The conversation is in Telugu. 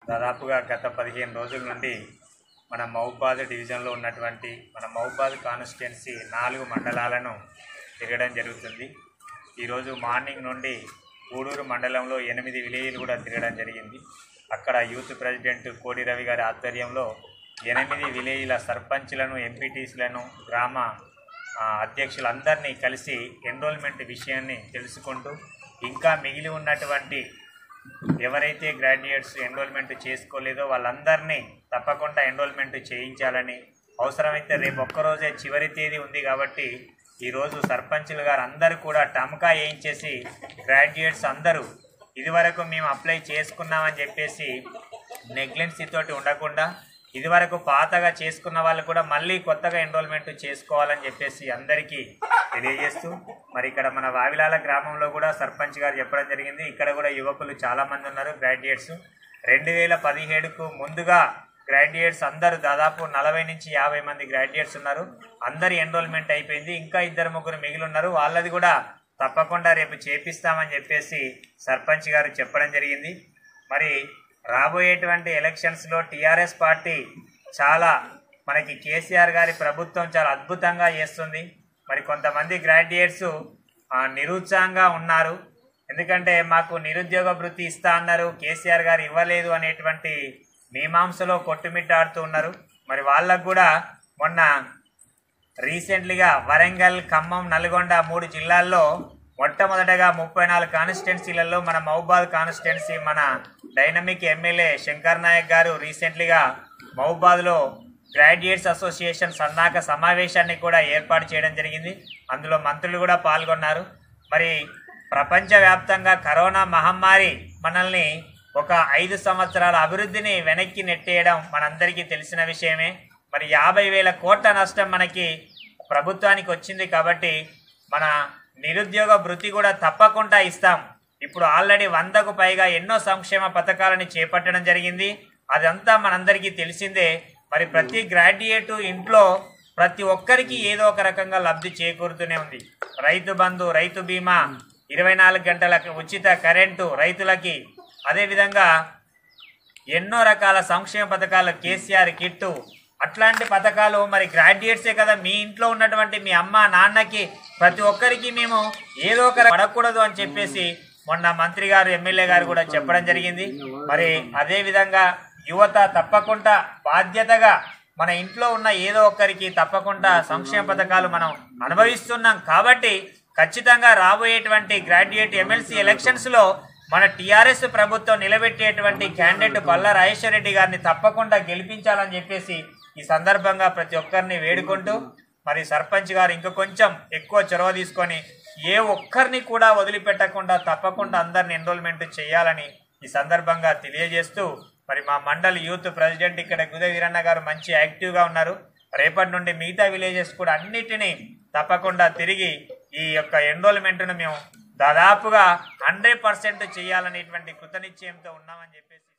దాదాపుగా గత పదిహేను రోజుల నుండి మన మహబాద్ డివిజన్లో ఉన్నటువంటి మన మహబాద్ కాన్స్టిట్యున్సీ నాలుగు మండలాలను తిరగడం జరుగుతుంది ఈరోజు మార్నింగ్ నుండి గూడూరు మండలంలో ఎనిమిది విలేజ్లు కూడా తిరగడం జరిగింది అక్కడ యూత్ ప్రెసిడెంట్ కోడి రవి గారి ఆధ్వర్యంలో ఎనిమిది విలేజ్ల సర్పంచ్లను ఎంపీటీసీలను గ్రామ ఆ, అధ్యక్షులందరినీ కలిసి ఎన్రోల్మెంట్ విషయాన్ని తెలుసుకుంటూ ఇంకా మిగిలి ఉన్నటువంటి ఎవరైతే గ్రాడ్యుయేట్స్ ఎన్రోల్మెంట్ చేసుకోలేదో వాళ్ళందరినీ తప్పకుండా ఎన్రోల్మెంట్ చేయించాలని అవసరమైతే రేపు ఒక్కరోజే చివరి తేదీ ఉంది కాబట్టి ఈరోజు సర్పంచులు గారు అందరూ కూడా టమకా వేయించేసి గ్రాడ్యుయేట్స్ అందరూ ఇదివరకు మేము అప్లై చేసుకున్నామని చెప్పేసి నెగ్లెన్సీ తోటి ఉండకుండా ఇదివరకు పాతగా చేసుకున్న వాళ్ళు కూడా మళ్ళీ కొత్తగా ఎన్రోల్మెంట్ చేసుకోవాలని చెప్పేసి అందరికీ తెలియజేస్తూ మరి ఇక్కడ మన వావిలాల గ్రామంలో కూడా సర్పంచ్ గారు చెప్పడం జరిగింది ఇక్కడ కూడా యువకులు చాలా మంది ఉన్నారు గ్రాడ్యుయేట్స్ రెండు వేల పదిహేడుకు ముందుగా గ్రాడ్యుయేట్స్ అందరూ దాదాపు నలభై నుంచి యాభై మంది గ్రాడ్యుయేట్స్ ఉన్నారు అందరి ఎన్రోల్మెంట్ అయిపోయింది ఇంకా ఇద్దరు ముగ్గురు మిగిలి ఉన్నారు వాళ్ళది కూడా తప్పకుండా రేపు చేపిస్తామని చెప్పేసి సర్పంచ్ గారు చెప్పడం జరిగింది మరి రాబోయేటువంటి ఎలక్షన్స్లో టీఆర్ఎస్ పార్టీ చాలా మనకి కేసీఆర్ గారి ప్రభుత్వం చాలా అద్భుతంగా చేస్తుంది మరి కొంతమంది గ్రాడ్యుయేట్స్ ఆ, నిరుత్సాహంగా ఉన్నారు ఎందుకంటే మాకు నిరుద్యోగ వృత్తి ఇస్తా అన్నారు కేసీఆర్ గారు ఇవ్వలేదు అనేటువంటి మీమాంసలో కొట్టుమిట్టాడుతూ ఉన్నారు మరి వాళ్ళకు కూడా మొన్న రీసెంట్లీగా వరంగల్ ఖమ్మం నల్గొండ మూడు జిల్లాల్లో మొట్టమొదటగా ముప్పై నాలుగు కాన్స్టిట్యున్సీలలో మన మహబాద్ కాన్స్టిట్యున్సీ మన డైనమిక్ ఎమ్మెల్యే శంకర్ నాయక్ గారు రీసెంట్లీగా మహబాద్లో గ్రాడ్యుయేట్స్ అసోసియేషన్ సన్నాహక సమావేశాన్ని కూడా ఏర్పాటు చేయడం జరిగింది అందులో మంత్రులు కూడా పాల్గొన్నారు మరి ప్రపంచవ్యాప్తంగా కరోనా మహమ్మారి మనల్ని ఒక ఐదు సంవత్సరాల అభివృద్ధిని వెనక్కి నెట్టేయడం మనందరికీ తెలిసిన విషయమే మరి యాభై వేల కోట్ల నష్టం మనకి ప్రభుత్వానికి వచ్చింది కాబట్టి మన నిరుద్యోగ భృతి కూడా తప్పకుండా ఇస్తాం ఇప్పుడు ఆల్రెడీ వందకు పైగా ఎన్నో సంక్షేమ పథకాలని చేపట్టడం జరిగింది అదంతా మనందరికీ తెలిసిందే మరి ప్రతి గ్రాడ్యుయేట్ ఇంట్లో ప్రతి ఒక్కరికి ఏదో ఒక రకంగా లబ్ధి చేకూరుతూనే ఉంది రైతు బంధు రైతు బీమా ఇరవై నాలుగు గంటలకు ఉచిత కరెంటు రైతులకి అదేవిధంగా ఎన్నో రకాల సంక్షేమ పథకాలు కేసీఆర్ కిట్టు అట్లాంటి పథకాలు మరి గ్రాడ్యుయేట్సే కదా మీ ఇంట్లో ఉన్నటువంటి మీ అమ్మ నాన్నకి ప్రతి ఒక్కరికి మేము ఏదో ఒక పడకూడదు అని చెప్పేసి మొన్న మంత్రి గారు ఎమ్మెల్యే గారు కూడా చెప్పడం జరిగింది మరి అదే విధంగా యువత తప్పకుండా బాధ్యతగా మన ఇంట్లో ఉన్న ఏదో ఒక్కరికి తప్పకుండా సంక్షేమ పథకాలు మనం అనుభవిస్తున్నాం కాబట్టి ఖచ్చితంగా రాబోయేటువంటి గ్రాడ్యుయేట్ ఎమ్మెల్సీ ఎలక్షన్స్లో మన టీఆర్ఎస్ ప్రభుత్వం నిలబెట్టేటువంటి క్యాండిడేట్ బల్ల రాజేశ్వర రెడ్డి గారిని తప్పకుండా గెలిపించాలని చెప్పేసి ఈ సందర్భంగా ప్రతి ఒక్కరిని వేడుకుంటూ మరి సర్పంచ్ గారు ఇంకా కొంచెం ఎక్కువ చొరవ తీసుకొని ఏ ఒక్కరిని కూడా వదిలిపెట్టకుండా తప్పకుండా అందరిని ఎన్రోల్మెంట్ చేయాలని ఈ సందర్భంగా తెలియజేస్తూ మరి మా మండలి యూత్ ప్రెసిడెంట్ ఇక్కడ గుద వీరన్న గారు మంచి యాక్టివ్గా ఉన్నారు రేపటి నుండి మిగతా విలేజెస్ కూడా అన్నిటినీ తప్పకుండా తిరిగి ఈ యొక్క ఎన్రోల్మెంట్ను మేము దాదాపుగా హండ్రెడ్ పర్సెంట్ చేయాలనేటువంటి కృతనిశ్చయంతో ఉన్నామని చెప్పేసి